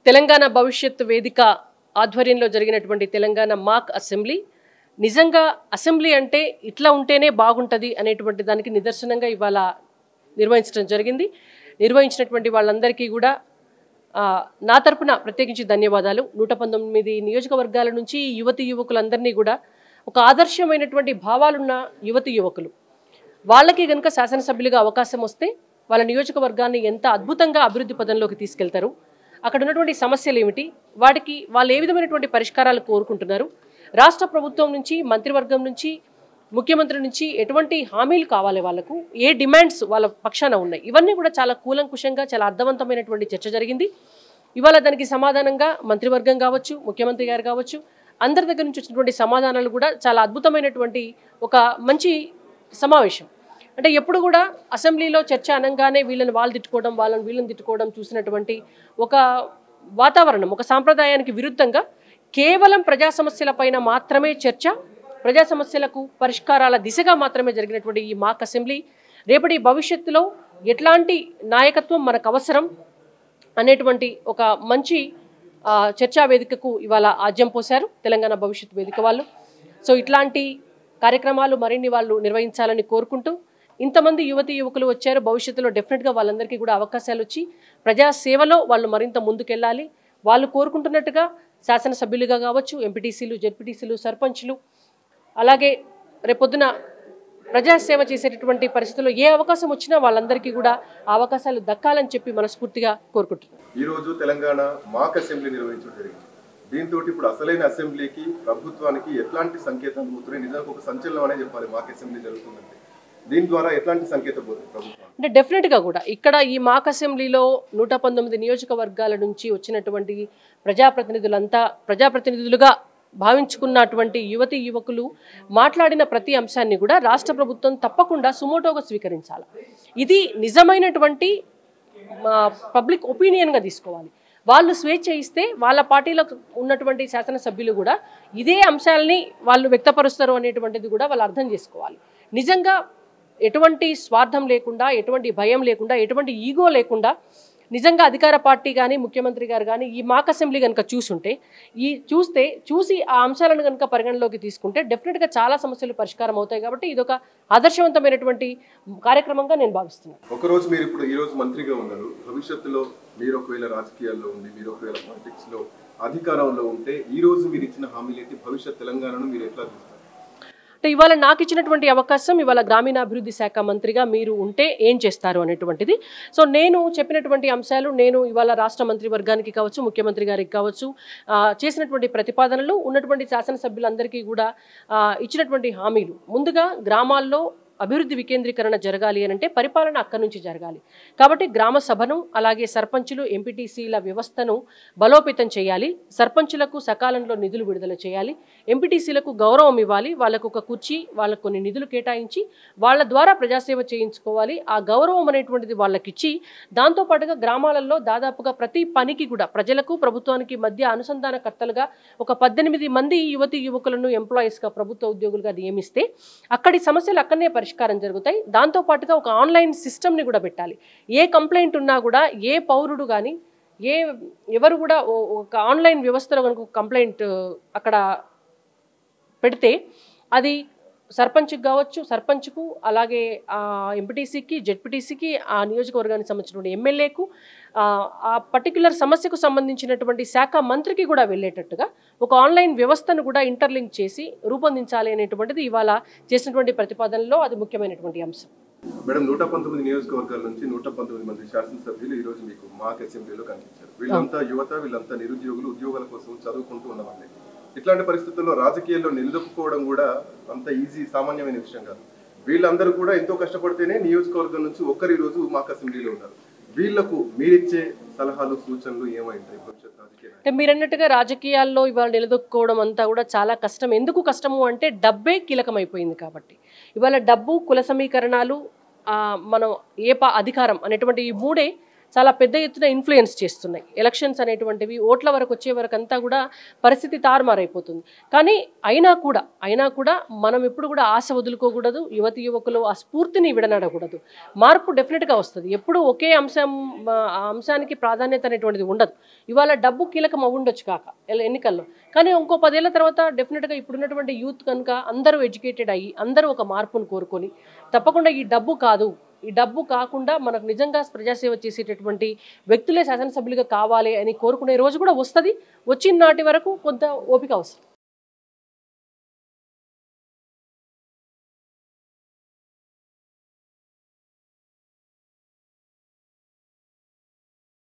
తెలంగాణ భవిష్యత్ వేదిక ఆధ్వర్యంలో జరిగినటువంటి తెలంగాణ మాక్ అసెంబ్లీ నిజంగా అసెంబ్లీ అంటే ఇట్లా ఉంటేనే బాగుంటుంది అనేటువంటి దానికి నిదర్శనంగా ఇవాళ నిర్వహించడం జరిగింది నిర్వహించినటువంటి వాళ్ళందరికీ కూడా ఆ, నా తరపున ప్రత్యేకించి ధన్యవాదాలు నూట పంతొమ్మిది నియోజకవర్గాల నుంచి యువతి యువకులందరినీ కూడా ఒక ఆదర్శమైనటువంటి భావాలున్న యువతి యువకులు వాళ్ళకి కనుక శాసనసభ్యులుగా అవకాశం వస్తే వాళ్ళ నియోజకవర్గాన్ని ఎంత అద్భుతంగా అభివృద్ధి పదంలోకి తీసుకెళ్తారు అక్కడ ఉన్నటువంటి సమస్యలు ఏమిటి వాటికి వాళ్ళు ఏ విధమైనటువంటి పరిష్కారాలు కోరుకుంటున్నారు రాష్ట్ర ప్రభుత్వం నుంచి మంత్రివర్గం నుంచి ముఖ్యమంత్రి నుంచి ఎటువంటి హామీలు కావాలి వాళ్ళకు ఏ డిమాండ్స్ వాళ్ళ పక్షాన ఉన్నాయి ఇవన్నీ కూడా చాలా కూలంకుషంగా చాలా అర్థవంతమైనటువంటి చర్చ జరిగింది ఇవాళ దానికి సమాధానంగా మంత్రివర్గం కావచ్చు ముఖ్యమంత్రి గారు కావచ్చు అందరి దగ్గర నుంచి వచ్చినటువంటి సమాధానాలు కూడా చాలా అద్భుతమైనటువంటి ఒక మంచి సమావేశం అంటే ఎప్పుడు కూడా అసెంబ్లీలో చర్చ అనగానే వీళ్ళని వాళ్ళు తిట్టుకోవడం వాళ్ళని వీళ్ళని తిట్టుకోవడం చూసినటువంటి ఒక వాతావరణం ఒక సాంప్రదాయానికి విరుద్ధంగా కేవలం ప్రజా సమస్యలపైన మాత్రమే చర్చ ప్రజా సమస్యలకు పరిష్కారాల దిశగా మాత్రమే జరిగినటువంటి ఈ మాక్ అసెంబ్లీ రేపటి భవిష్యత్తులో ఎట్లాంటి నాయకత్వం మనకు అవసరం అనేటువంటి ఒక మంచి ఆ, చర్చా వేదికకు ఇవాళ ఆజ్యం పోశారు తెలంగాణ భవిష్యత్ వేదిక వాళ్ళు సో ఇట్లాంటి కార్యక్రమాలు మరిన్ని వాళ్ళు నిర్వహించాలని కోరుకుంటూ ఇంతమంది యువతి యువకులు వచ్చారు భవిష్యత్తులో డెఫినెట్గా వాళ్ళందరికీ కూడా అవకాశాలు వచ్చి ప్రజా సేవలో వాళ్ళు మరింత ముందుకెళ్ళాలి వాళ్ళు కోరుకుంటున్నట్టుగా శాసనసభ్యులుగా కావచ్చు ఎంపీటీసీలు జెడ్పీటీసీలు సర్పంచ్లు అలాగే రేపొద్దున ప్రజాసేవ చేసేటటువంటి పరిస్థితుల్లో ఏ అవకాశం వచ్చినా వాళ్ళందరికీ కూడా ఆ అవకాశాలు దక్కాలని చెప్పి మనస్ఫూర్తిగా కోరుకుంటున్నాను ఈ రోజు తెలంగాణ మాక్ అసెంబ్లీ నిర్వహించడం జరిగింది దీంతో ఇప్పుడు అసలైన అసెంబ్లీకి ప్రభుత్వానికి ఎట్లాంటి సంకేతాలు పోతున్నాయి నిజానికి ఒక సంచలనం అనే చెప్పాలి మాక్ అసెంబ్లీ జరుగుతుందంటే దీని ద్వారా ఎట్లాంటి సంకేతం పోతుంది ప్రభుత్వం అంటే డెఫినెట్గా కూడా ఇక్కడ ఈ మాక్ అసెంబ్లీలో నూట పంతొమ్మిది నియోజకవర్గాల నుంచి వచ్చినటువంటి ప్రజాప్రతినిధులంతా ప్రజాప్రతినిధులుగా భావించుకున్నటువంటి యువతి యువకులు మాట్లాడిన ప్రతి అంశాన్ని కూడా రాష్ట్ర ప్రభుత్వం తప్పకుండా సుమోటోగా స్వీకరించాలి ఇది నిజమైనటువంటి పబ్లిక్ ఒపీనియన్గా తీసుకోవాలి వాళ్ళు స్వేచ్ఛ ఇస్తే వాళ్ళ పార్టీలో ఉన్నటువంటి శాసనసభ్యులు కూడా ఇదే అంశాలని వాళ్ళు వ్యక్తపరుస్తారు అనేటువంటిది కూడా వాళ్ళు అర్థం చేసుకోవాలి నిజంగా ఎటువంటి స్వార్థం లేకుండా ఎటువంటి భయం లేకుండా ఎటువంటి ఈగో లేకుండా నిజంగా అధికార పార్టీ కానీ ముఖ్యమంత్రి గారు కానీ ఈ మాక్ అసెంబ్లీ కనుక చూసుంటే ఈ చూస్తే చూసి ఆ అంశాలను కనుక పరిగణలోకి తీసుకుంటే డెఫినెట్గా చాలా సమస్యలు పరిష్కారం అవుతాయి కాబట్టి ఇదొక ఆదర్శవంతమైనటువంటి కార్యక్రమంగా నేను భావిస్తున్నాను ఒకరోజు మీరు ఇప్పుడు ఈ రోజు మంత్రిగా ఉన్నారు భవిష్యత్తులో మీరు ఒకవేళ రాజకీయాల్లో ఉండి మీరు ఒకవేళ పాలిటిక్స్ లో అధికారంలో ఉంటే ఈ రోజు మీరు ఇచ్చిన హామీలు ఏంటి భవిష్యత్ తెలంగాణను మీరు ఎట్లా చూస్తారు అంటే ఇవాళ నాకు ఇచ్చినటువంటి అవకాశం ఇవాళ గ్రామీణాభివృద్ధి శాఖ మంత్రిగా మీరు ఉంటే ఏం చేస్తారు అనేటువంటిది సో నేను చెప్పినటువంటి అంశాలు నేను ఇవాళ రాష్ట్ర మంత్రివర్గానికి కావచ్చు ముఖ్యమంత్రి గారికి కావచ్చు ఆ, చేసినటువంటి ప్రతిపాదనలు ఉన్నటువంటి శాసనసభ్యులందరికీ కూడా ఆ, ఇచ్చినటువంటి హామీలు ముందుగా గ్రామాల్లో అభివృద్ధి వికేంద్రీకరణ జరగాలి అని అంటే పరిపాలన అక్కడి నుంచి జరగాలి కాబట్టి గ్రామ సభను అలాగే సర్పంచులు ఎంపీటీసీల వ్యవస్థను బలోపేతం చేయాలి సర్పంచులకు సకాలంలో నిధులు విడుదల చేయాలి ఎంపీటీసీలకు గౌరవం ఇవ్వాలి వాళ్ళకు ఒక కుర్చీ వాళ్ళకు కొన్ని నిధులు కేటాయించి వాళ్ళ ద్వారా ప్రజాసేవ చేయించుకోవాలి ఆ గౌరవం అనేటువంటిది వాళ్ళకిచ్చి దాంతోపాటుగా గ్రామాలలో దాదాపుగా ప్రతి పనికి కూడా ప్రజలకు ప్రభుత్వానికి మధ్య అనుసంధానకర్తలుగా ఒక పద్దెనిమిది మంది యువతి యువకులను ఎంప్లాయీస్గా ప్రభుత్వ ఉద్యోగులుగా నియమిస్తే అక్కడి సమస్యలు అక్కడనే పరిష్కారం జరుగుతాయి దాంతోపాటుగా ఒక ఆన్లైన్ సిస్టమ్ని కూడా పెట్టాలి ఏ కంప్లైంట్ ఉన్నా కూడా ఏ పౌరుడు కానీ ఏ ఎవరు కూడా ఓ- ఒక ఆన్లైన్ వ్యవస్థలో కనుక కంప్లైంట్ అక్కడ పెడితే అది సర్పంచ్కి కావచ్చు సర్పంచ్కు అలాగే ఎంపీటీసీకి జెడ్పీటీసీకి ఆ నియోజకవర్గానికి సంబంధించినటువంటి ఎమ్మెల్యేకు ఆ పర్టికులర్ సమస్యకు సంబంధించినటువంటి శాఖ మంత్రికి కూడా వెళ్ళేటట్టుగా ఒక ఆన్లైన్ వ్యవస్థను కూడా ఇంటర్లింక్ చేసి రూపొందించాలి అనేటువంటిది ఇవాళ చేసినటువంటి ప్రతిపాదనలో అది ముఖ్యమైనటువంటి అంశం మేడం నూట పంతొమ్మిది నియోజకవర్గాల నుంచి నూట పంతొమ్మిది మంది శాసనసభ్యులు ఈ రోజు మీకు మాక్ అసెంబ్లీలో కనిపించారు వీళ్ళంతా యువత వీళ్ళంతా నిరుద్యోగులు ఉద్యోగాల కోసం చదువుకుంటూ ఉన్నవాళ్ళే ఇట్లాంటి పరిస్థితుల్లో రాజకీయాల్లో నిలదొక్కుకోవడం కూడా అంత ఈజీ సామాన్యమైన విషయం కాదు వీళ్ళందరూ కూడా ఎంతో కష్టపడితేనే నియోజకవర్గం నుంచి ఒక్కరు ఈ రోజు మాక్ అసెంబ్లీలో ఉన్నారు వీళ్లకు మీరిచ్చే సలహాలు సూచనలు ఏమైంటాయి భవిష్యత్ రాజకీయ నాయకులు? అంటే మీరు అన్నట్టుగా రాజకీయాల్లో ఇవాళ నిలదొక్కుకోవడం అంతా కూడా చాలా కష్టం ఎందుకు కష్టము అంటే డబ్బే కీలకమైపోయింది కాబట్టి ఇవాళ డబ్బు కుల సమీకరణాలు ఆ, మనం ఏ పా అధికారం అనేటువంటి ఈ మూడే చాలా పెద్ద ఎత్తున ఇన్ఫ్లుయెన్స్ చేస్తున్నాయి ఎలక్షన్స్ అనేటువంటివి ఓట్ల వరకు వచ్చే వరకు అంతా కూడా పరిస్థితి తారుమారైపోతుంది కానీ అయినా కూడా అయినా కూడా మనం ఎప్పుడు కూడా ఆశ వదులుకోకూడదు యువతి యువకులు ఆ స్ఫూర్తిని విడనాడకూడదు మార్పు డెఫినెట్గా వస్తుంది ఎప్పుడు ఒకే అంశం ఆ, ఆ అంశానికి ప్రాధాన్యత అనేటువంటిది ఉండదు ఇవాళ డబ్బు కీలకం అవ్వుండొచ్చు కాక ఎల- ఎన్నికల్లో కానీ ఇంకో పదేళ్ల తర్వాత డెఫినెట్గా ఇప్పుడున్నటువంటి యూత్ కనుక అందరూ ఎడ్యుకేటెడ్ అయ్యి అందరూ ఒక మార్పును కోరుకొని తప్పకుండా ఈ డబ్బు కాదు ఈ డబ్బు కాకుండా మనకు నిజంగా ప్రజాసేవ చేసేటటువంటి వ్యక్తులే శాసనసభ్యులుగా కావాలి అని కోరుకునే రోజు కూడా వస్తుంది వచ్చిన నాటి వరకు కొంత ఓపిక అవసరం